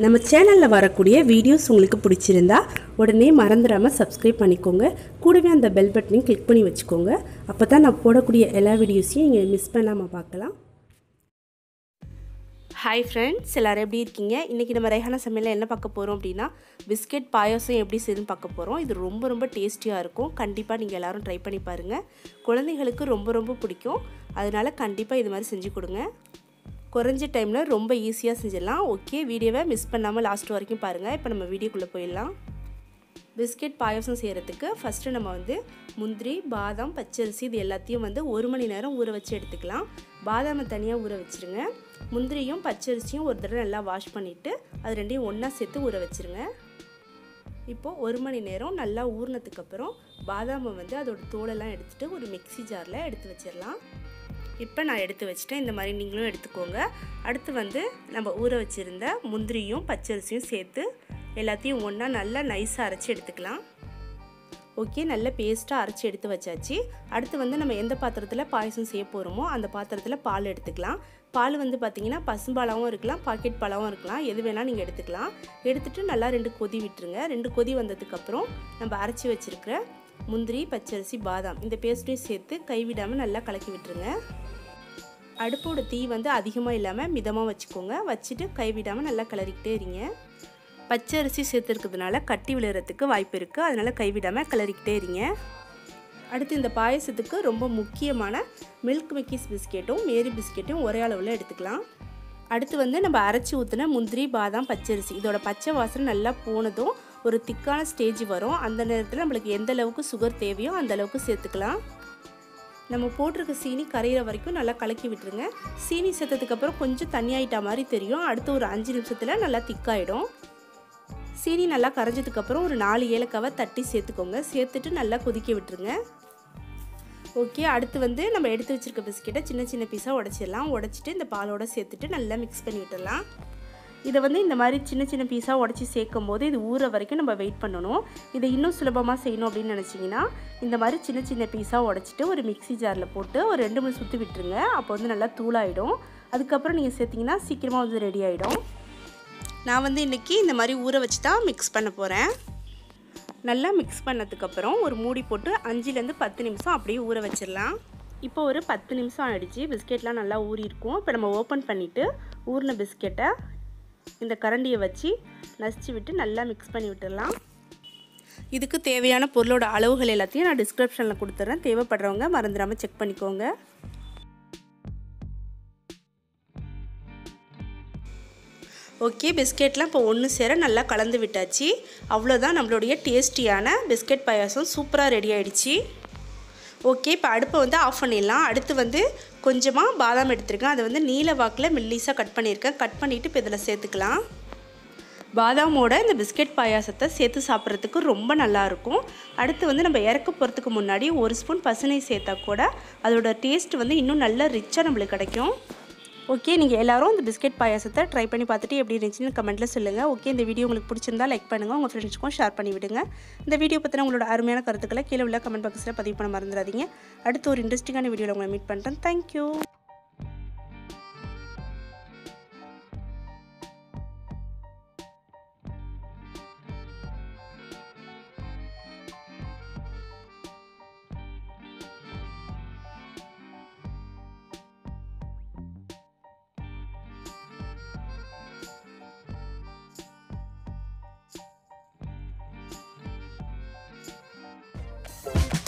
நம்ம சேனலில் வரக்கூடிய வீடியோஸ் உங்களுக்கு பிடிச்சிருந்தா உடனே மறந்துடாமல் சப்ஸ்கிரைப் பண்ணிக்கோங்க கூடவே அந்த பெல் பட்டனையும் கிளிக் பண்ணி வச்சுக்கோங்க அப்போ தான் நான் போடக்கூடிய எல்லா வீடியோஸையும் நீங்கள் மிஸ் பண்ணாமல் பார்க்கலாம் ஹாய் ஃப்ரெண்ட்ஸ் எல்லோரும் எப்படி இருக்கீங்க இன்றைக்கி நம்ம ரேஹானா சமையலில் என்ன பார்க்க போகிறோம் அப்படின்னா பிஸ்கெட் பாயாசம் எப்படி செய்யுதுன்னு பார்க்க போகிறோம் இது ரொம்ப ரொம்ப டேஸ்டியாக இருக்கும் கண்டிப்பாக நீங்கள் எல்லோரும் ட்ரை பண்ணி பாருங்கள் குழந்தைகளுக்கு ரொம்ப ரொம்ப பிடிக்கும் அதனால் கண்டிப்பாக இது மாதிரி செஞ்சு கொடுங்க குறைஞ்ச டைமில் ரொம்ப ஈஸியாக செஞ்சிடலாம் ஓகே வீடியோவை மிஸ் பண்ணாமல் லாஸ்ட் வரைக்கும் பாருங்கள் இப்போ நம்ம வீடியோக்குள்ளே போயிடலாம் பிஸ்கெட் பாயாசம் செய்கிறதுக்கு ஃபஸ்ட்டு நம்ம வந்து முந்திரி பாதாம் பச்சரிசி இது எல்லாத்தையும் வந்து ஒரு மணி நேரம் ஊற வச்சு எடுத்துக்கலாம் பாதாமை தனியாக ஊற வச்சுருங்க முந்திரியும் பச்சரிசியும் ஒரு தடவை நல்லா வாஷ் பண்ணிவிட்டு அது ரெண்டையும் ஒன்றா சேர்த்து ஊற வச்சுருங்க இப்போது ஒரு மணி நேரம் நல்லா ஊறினதுக்கப்புறம் பாதாமை வந்து அதோட தோலெல்லாம் எடுத்துகிட்டு ஒரு மிக்சி ஜாரில் எடுத்து வச்சிடலாம் இப்போ நான் எடுத்து வச்சுட்டேன் இந்த மாதிரி நீங்களும் எடுத்துக்கோங்க அடுத்து வந்து நம்ம ஊற வச்சுருந்த முந்திரியும் பச்சரிசியும் சேர்த்து எல்லாத்தையும் ஒன்றா நல்லா நைஸாக அரைச்சி எடுத்துக்கலாம் ஓகே நல்ல பேஸ்ட்டாக அரைச்சி எடுத்து வச்சாச்சு அடுத்து வந்து நம்ம எந்த பாத்திரத்தில் பாயசம் செய்ய போகிறோமோ அந்த பாத்திரத்தில் பால் எடுத்துக்கலாம் பால் வந்து பார்த்திங்கன்னா பசும்பாலாகவும் இருக்கலாம் பாக்கெட் பாலாகவும் இருக்கலாம் எது வேணால் நீங்கள் எடுத்துக்கலாம் எடுத்துகிட்டு நல்லா ரெண்டு கொதி விட்டுருங்க ரெண்டு கொதி வந்ததுக்கப்புறம் நம்ம அரைச்சி வச்சுருக்கிற முந்திரி பச்சரிசி பாதாம் இந்த பேஸ்ட்டையும் சேர்த்து கைவிடாமல் நல்லா கலக்கி விட்டுருங்க அடுப்போட தீ வந்து அதிகமாக இல்லாமல் மிதமாக வச்சுக்கோங்க வச்சுட்டு கைவிடாமல் நல்லா கிளறிக்கிட்டே இருங்க பச்சை அரிசி சேர்த்துருக்கிறதுனால கட்டி விழுறதுக்கு வாய்ப்பு இருக்குது அதனால் கைவிடாமல் கிளறிக்கிட்டே இருங்க அடுத்து இந்த பாயசத்துக்கு ரொம்ப முக்கியமான மில்க் மிக்கிஸ் பிஸ்கெட்டும் மேரி பிஸ்கெட்டும் ஒரே அளவில் எடுத்துக்கலாம் அடுத்து வந்து நம்ம அரைச்சி ஊற்றின முந்திரி பாதாம் பச்சரிசி இதோட பச்சை வாசனை நல்லா போனதும் ஒரு திக்கான ஸ்டேஜ் வரும் அந்த நேரத்தில் நம்மளுக்கு எந்த அளவுக்கு சுகர் தேவையோ அந்த அளவுக்கு சேர்த்துக்கலாம் நம்ம போட்டிருக்க சீனி கரையிற வரைக்கும் நல்லா கலக்கி விட்டுருங்க சீனி சேர்த்ததுக்கப்புறம் கொஞ்சம் தண்ணி ஆகிட்டா மாதிரி தெரியும் அடுத்து ஒரு அஞ்சு நிமிஷத்தில் நல்லா திக்காயிடும் சீனி நல்லா கரைஞ்சதுக்கப்புறம் ஒரு நாலு ஏலக்காவை தட்டி சேர்த்துக்கோங்க சேர்த்துட்டு நல்லா கொதிக்க விட்டுருங்க ஓகே அடுத்து வந்து நம்ம எடுத்து வச்சுருக்க பிஸ்கெட்டை சின்ன சின்ன பீஸாக உடச்சிடலாம் உடச்சிட்டு இந்த பாலோட சேர்த்துட்டு நல்லா மிக்ஸ் பண்ணி விட்டுடலாம் இதை வந்து இந்த மாதிரி சின்ன சின்ன பீஸாக உடச்சி சேர்க்கும் போது இது ஊற வரைக்கும் நம்ம வெயிட் பண்ணணும் இதை இன்னும் சுலபமாக செய்யணும் அப்படின்னு நினச்சிங்கன்னா இந்த மாதிரி சின்ன சின்ன பீஸாக உடச்சிட்டு ஒரு மிக்சி ஜாரில் போட்டு ஒரு ரெண்டு மூணு சுற்றி விட்டுருங்க அப்போ வந்து நல்லா தூளாயிடும் அதுக்கப்புறம் நீங்கள் சேர்த்திங்கன்னா சீக்கிரமாக வந்து ரெடி ஆகிடும் நான் வந்து இன்றைக்கி இந்த மாதிரி ஊற வச்சு தான் மிக்ஸ் பண்ண போகிறேன் நல்லா மிக்ஸ் பண்ணதுக்கப்புறம் ஒரு மூடி போட்டு அஞ்சுலேருந்து பத்து நிமிஷம் அப்படியே ஊற வச்சிடலாம் இப்போ ஒரு பத்து நிமிஷம் ஆகிடுச்சு பிஸ்கெட்லாம் நல்லா ஊறி இருக்கும் இப்போ நம்ம ஓப்பன் பண்ணிவிட்டு ஊறின பிஸ்கெட்டை இந்த கரண்டியை வச்சு நசிச்சு விட்டு நல்லா மிக்ஸ் பண்ணி விட்டுடலாம் இதுக்கு தேவையான பொருளோட அளவுகள் எல்லாத்தையும் நான் டிஸ்கிரிப்ஷனில் கொடுத்துட்றேன் தேவைப்படுறவங்க மறந்துடாமல் செக் பண்ணிக்கோங்க ஓகே பிஸ்கெட்லாம் இப்போ ஒன்று சேர நல்லா கலந்து விட்டாச்சு அவ்வளோதான் நம்மளுடைய டேஸ்டியான பிஸ்கெட் பாயாசம் சூப்பராக ரெடி ஆகிடுச்சு ஓகே இப்போ அடுப்பை வந்து ஆஃப் பண்ணிடலாம் அடுத்து வந்து கொஞ்சமாக பாதாம் எடுத்துருக்கேன் அதை வந்து நீல வாக்கில் மெல்லிஸாக கட் பண்ணியிருக்கேன் கட் பண்ணிவிட்டு இப்போ இதில் சேர்த்துக்கலாம் பாதாமோட இந்த பிஸ்கெட் பாயாசத்தை சேர்த்து சாப்பிட்றதுக்கு ரொம்ப நல்லாயிருக்கும் அடுத்து வந்து நம்ம இறக்க போகிறதுக்கு முன்னாடி ஒரு ஸ்பூன் பசுனை சேர்த்தா கூட அதோட டேஸ்ட் வந்து இன்னும் நல்லா ரிச்சாக நம்மளுக்கு கிடைக்கும் ஓகே நீங்கள் எல்லோரும் இந்த பிஸ்கெட் பாயாசத்தை ட்ரை பண்ணி பார்த்துட்டு எப்படி இருந்துச்சுன்னு கமெண்ட்டில் சொல்லுங்கள் ஓகே இந்த வீடியோ உங்களுக்கு பிடிச்சிருந்தா லைக் பண்ணுங்கள் உங்கள் ஃப்ரெண்ட்ஸ்க்கும் ஷேர் பண்ணி விடுங்க இந்த வீடியோ பற்றின உங்களோட அருமையான கருத்துக்களை கீழே உள்ள கமெண்ட் பாக்ஸில் பதிவு பண்ண மறந்துடாதீங்க அடுத்து ஒரு இன்ட்ரெஸ்டிங்கான வீடியோவில் உங்களை மீட் பண்ணுறேன் தேங்க்யூ you